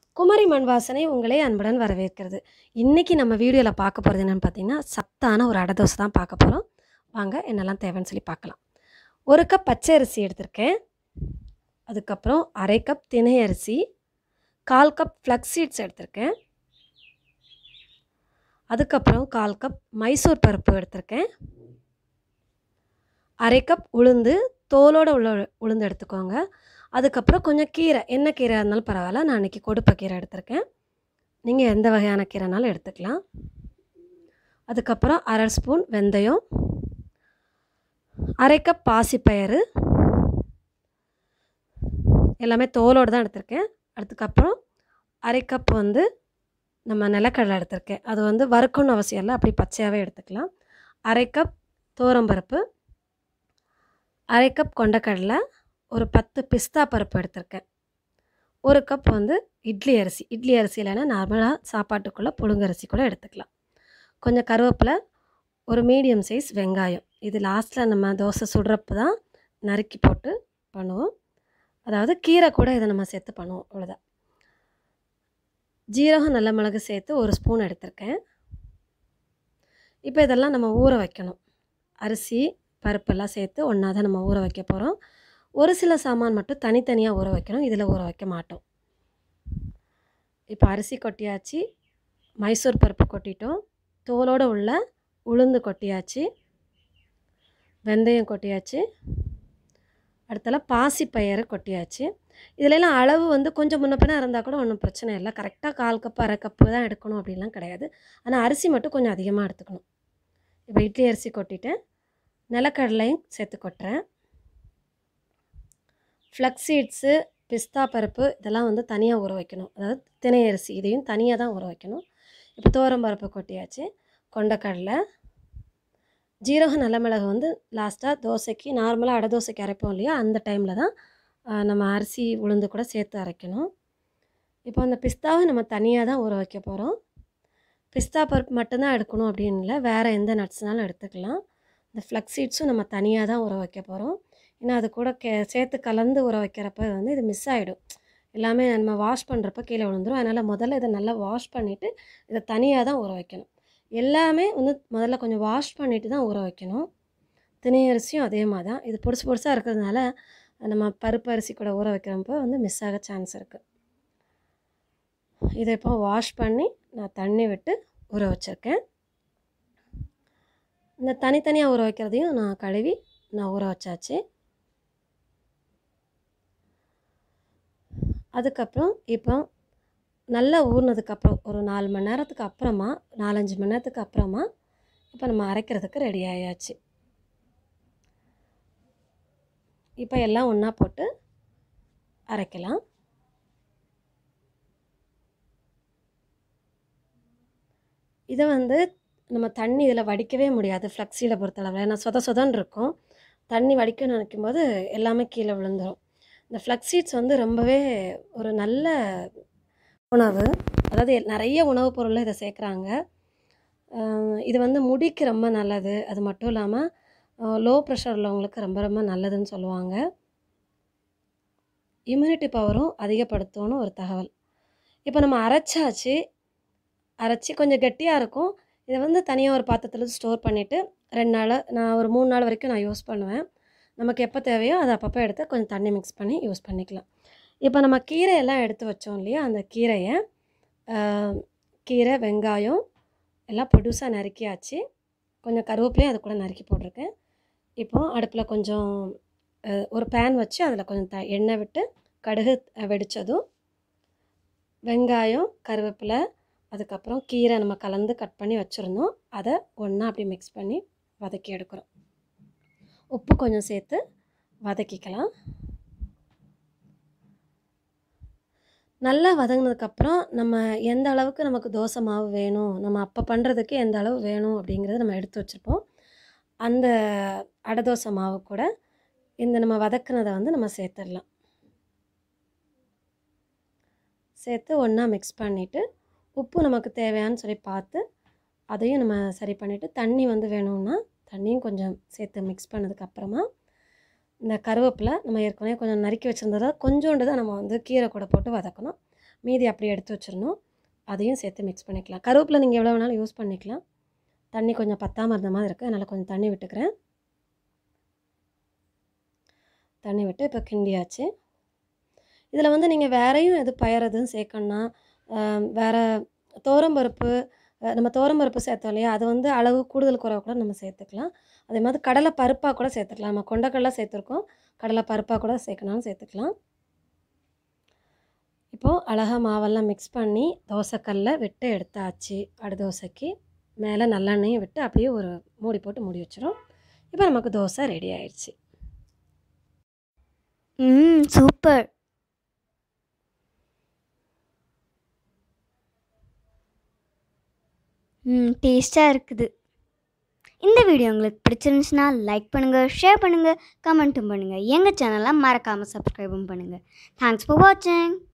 குமரி மண் வாசனை உங்களை அன்புடன் வரவேற்கிறது இன்றைக்கி நம்ம வீடியோவில் பார்க்க போகிறது என்னென்னு பார்த்தீங்கன்னா சத்தான ஒரு அடை தோசை தான் பார்க்க போகிறோம் வாங்க என்னெல்லாம் தேவைன்னு சொல்லி பார்க்கலாம் ஒரு கப் பச்சை அரிசி எடுத்திருக்கேன் அதுக்கப்புறம் அரை கப் திணை அரிசி கால் கப் ஃப்ளக்ஸ் சீட்ஸ் எடுத்திருக்கேன் அதுக்கப்புறம் கால் கப் மைசூர் பருப்பு எடுத்திருக்கேன் அரை கப் உளுந்து தோலோட உள்ள உளுந்து எடுத்துக்கோங்க அதுக்கப்புறம் கொஞ்சம் கீரை என்ன கீரை இருந்தாலும் பரவாயில்ல நான் இன்றைக்கி கொடுப்ப கீரை எடுத்திருக்கேன் நீங்கள் எந்த வகையான கீரைனாலும் எடுத்துக்கலாம் அதுக்கப்புறம் அரை ஸ்பூன் வெந்தயம் அரை கப் பாசிப்பயிறு எல்லாமே தோலோடு தான் எடுத்திருக்கேன் அதுக்கப்புறம் அரை கப் வந்து நம்ம நிலக்கடலை எடுத்திருக்கேன் அது வந்து வறுக்கணும்னு அவசியம் இல்லை அப்படி பச்சையாகவே எடுத்துக்கலாம் அரை கப் தோரம்பருப்பு அரை கப் கொண்டக்கடலை ஒரு பத்து பிஸ்தா பருப்பு எடுத்திருக்கேன் ஒரு கப் வந்து இட்லி அரிசி இட்லி அரிசி இல்லைன்னா நார்மலாக சாப்பாட்டுக்குள்ளே புழுங்கரிசி கூட எடுத்துக்கலாம் கொஞ்சம் கருவேப்பிலை ஒரு மீடியம் சைஸ் வெங்காயம் இது லாஸ்ட்டில் நம்ம தோசை சுடுறப்ப தான் நறுக்கி போட்டு பண்ணுவோம் அதாவது கீரை கூட இதை நம்ம சேர்த்து பண்ணுவோம் அவ்வளோதான் ஜீரகம் நல்ல மிளகு சேர்த்து ஒரு ஸ்பூன் எடுத்திருக்கேன் இப்போ இதெல்லாம் நம்ம ஊற வைக்கணும் அரிசி பருப்பெல்லாம் சேர்த்து ஒன்றா தான் நம்ம ஊற வைக்க போகிறோம் ஒரு சில சாமான் மட்டும் தனித்தனியாக ஊற வைக்கணும் இதில் ஊற வைக்க மாட்டோம் இப்போ அரிசி கொட்டியாச்சு மைசூர் பருப்பு கொட்டிட்டோம் தோலோடு உள்ள உளுந்து கொட்டியாச்சு வெந்தயம் கொட்டியாச்சு அடுத்தால பாசிப்பயிறு கொட்டியாச்சு இதிலெல்லாம் அளவு வந்து கொஞ்சம் முன்ன பின்ன இருந்தால் கூட ஒன்றும் பிரச்சனை இல்லை கரெக்டாக கால் கப்பு அரை கப்பு தான் எடுக்கணும் அப்படின்லாம் கிடையாது ஆனால் அரிசி மட்டும் கொஞ்சம் அதிகமாக எடுத்துக்கணும் இப்போ இட்லி அரிசி கொட்டிட்டேன் நிலக்கடலையும் சேர்த்து கொட்டுறேன் ஃப்ளக்ஸ் சீட்ஸு பிஸ்தா பருப்பு இதெல்லாம் வந்து தனியாக ஊற வைக்கணும் அதாவது திணை அரிசி இதையும் தனியாக தான் ஊற வைக்கணும் இப்போ துவரம் பருப்பு கொட்டியாச்சு கொண்டக்கடலை ஜீரகம் நல்ல மிளகு வந்து லாஸ்ட்டாக தோசைக்கு நார்மலாக அடை தோசைக்கு அரைப்போம் இல்லையா அந்த டைமில் தான் நம்ம அரிசி உளுந்து கூட சேர்த்து அரைக்கணும் இப்போ அந்த பிஸ்தாவை நம்ம தனியாக தான் ஊற வைக்க போகிறோம் பிஸ்தா பருப்பு மட்டும்தான் எடுக்கணும் அப்படின்னு இல்லை வேறு எந்த நட்ஸ்னாலும் எடுத்துக்கலாம் இந்த ஃப்ளக்ஸ் சீட்ஸும் நம்ம தனியாக தான் ஊற வைக்க போகிறோம் ஏன்னா அது கூட கே சேர்த்து கலந்து ஊற வைக்கிறப்ப வந்து இது மிஸ் ஆகிடும் எல்லாமே நம்ம வாஷ் பண்ணுறப்ப கீழே விழுந்துடும் அதனால் முதல்ல இதை நல்லா வாஷ் பண்ணிவிட்டு இதை தனியாக தான் ஊற வைக்கணும் எல்லாமே வந்து முதல்ல கொஞ்சம் வாஷ் பண்ணிவிட்டு தான் ஊற வைக்கணும் திணை அரிசியும் அதே மாதிரி தான் இது பொடிசு பொடிசாக இருக்கிறதுனால நம்ம பருப்பு அரிசி கூட ஊற வைக்கிறப்போ வந்து மிஸ் ஆக சான்ஸ் இருக்குது இதை இப்போ வாஷ் பண்ணி நான் தண்ணி விட்டு ஊற வச்சுருக்கேன் இந்த தனித்தனியாக ஊற வைக்கிறதையும் நான் கழுவி நான் ஊற வச்சாச்சு அதுக்கப்புறம் இப்போ நல்லா ஊறினதுக்கப்புறம் ஒரு நாலு மணி நேரத்துக்கு அப்புறமா நாலஞ்சு மணி நேரத்துக்கு அப்புறமா இப்போ நம்ம அரைக்கிறதுக்கு ரெடி ஆயாச்சு இப்போ எல்லாம் ஒன்றா போட்டு அரைக்கலாம் இதை வந்து நம்ம தண்ணி இதில் வடிக்கவே முடியாது ஃப்ளக்ஸியில் பொறுத்தளவில் ஏன்னா சொத சொதன்னு இருக்கும் தண்ணி வடிக்கணும்னு நினைக்கும் போது எல்லாமே கீழே விழுந்துடும் இந்த ஃப்ளக்ஸ் சீட்ஸ் வந்து ரொம்பவே ஒரு நல்ல உணவு அதாவது நிறைய உணவுப் பொருளில் இதை சேர்க்குறாங்க இது வந்து முடிக்கு ரொம்ப நல்லது அது மட்டும் இல்லாமல் லோ ப்ரெஷர் உள்ளவங்களுக்கு ரொம்ப ரொம்ப நல்லதுன்னு சொல்லுவாங்க இம்யூனிட்டி பவரும் அதிகப்படுத்தும்னு ஒரு தகவல் இப்போ நம்ம அரைச்சாச்சு அரைச்சி கொஞ்சம் கெட்டியாக இருக்கும் இதை வந்து தனியாக ஒரு பாத்திரத்தில் ஸ்டோர் பண்ணிவிட்டு ரெண்டு நாள் நான் ஒரு மூணு நாள் வரைக்கும் நான் யூஸ் பண்ணுவேன் நமக்கு எப்போ தேவையோ அதை அப்பப்போ எடுத்து கொஞ்சம் தண்ணி மிக்ஸ் பண்ணி யூஸ் பண்ணிக்கலாம் இப்போ நம்ம கீரையெல்லாம் எடுத்து வச்சோம் இல்லையா அந்த கீரையை கீரை வெங்காயம் எல்லாம் பொடுசாக நறுக்கியாச்சு கொஞ்சம் கருவேப்பிலையும் அது கூட நறுக்கி போட்டிருக்கேன் இப்போது அடுப்பில் கொஞ்சம் ஒரு பேன் வச்சு அதில் கொஞ்சம் த எண்ணெய் விட்டு கடுகு வெடித்ததும் வெங்காயம் கருவேப்பிலை அதுக்கப்புறம் கீரை நம்ம கலந்து கட் பண்ணி வச்சுருந்தோம் அதை ஒன்றா அப்படி மிக்ஸ் பண்ணி வதக்கி எடுக்கிறோம் உப்பு கொஞ்சம் சேர்த்து வதக்கிக்கலாம் நல்லா வதங்கினதுக்கப்புறம் நம்ம எந்த அளவுக்கு நமக்கு தோசை மாவு வேணும் நம்ம அப்போ பண்ணுறதுக்கு எந்த அளவு வேணும் அப்படிங்கிறத நம்ம எடுத்து வச்சுருப்போம் அந்த அடை தோசை மாவு கூட இந்த நம்ம வதக்குனதை வந்து நம்ம சேர்த்துடலாம் சேர்த்து ஒன்றா மிக்ஸ் பண்ணிவிட்டு உப்பு நமக்கு தேவையான்னு சொல்லி பார்த்து அதையும் நம்ம சரி பண்ணிவிட்டு தண்ணி வந்து வேணும்னா தண்ணியும் கொஞ்சம் சேர்த்து மிக்ஸ் பண்ணதுக்கப்புறமா இந்த கருவேப்பிலை நம்ம ஏற்கனவே கொஞ்சம் நறுக்கி வச்சுருந்ததை கொஞ்சோண்டு தான் நம்ம வந்து கீரை கூட போட்டு வதக்கணும் மீதி அப்படியே எடுத்து வச்சிடணும் அதையும் சேர்த்து மிக்ஸ் பண்ணிக்கலாம் கருவேப்பிலை நீங்கள் எவ்வளோ வேணாலும் யூஸ் பண்ணிக்கலாம் தண்ணி கொஞ்சம் பத்தாமல் இருந்த மாதிரி இருக்குது அதனால் கொஞ்சம் தண்ணி விட்டுக்கிறேன் தண்ணி விட்டு இப்போ கிண்டியாச்சு இதில் வந்து நீங்கள் வேறையும் எது பயறு எதுவும் சேர்க்கணுன்னா ஆம், வேற துவரம்பருப்பு அஹ், நம்ம துவரம்பருப்பு சேர்த்தோம் இல்லையா அது வந்து அளவு கூடுதல் குறைவு கூட நம்ம சேர்த்துக்கலாம் அதே மாதிரி கடலை பருப்பாக கூட சேர்த்துக்கலாம் நம்ம கொண்டக்கடலை சேர்த்துருக்கோம் கடலை பருப்பாக கூட சேர்க்கணும்னு சேர்த்துக்கலாம் இப்போது அழகாக மாவெல்லாம் மிக்ஸ் பண்ணி தோசைக்கல்ல விட்டு எடுத்தாச்சு அடு தோசைக்கு மேலே நல்லெண்ணெயும் விட்டு அப்படியே ஒரு மூடி போட்டு மூடி வச்சிரும் இப்போ நமக்கு தோசை ரெடி ஆயிடுச்சு ம் சூப்பர் ம் டேஸ்ட்டாக இருக்குது இந்த வீடியோ உங்களுக்கு பிடிச்சிருந்துச்சுன்னா லைக் பண்ணுங்கள் ஷேர் பண்ணுங்கள் கமெண்ட்டும் பண்ணுங்கள் எங்கள் சேனலை மறக்காமல் சப்ஸ்கிரைபும் பண்ணுங்கள் தேங்க்ஸ் ஃபார் வாட்சிங்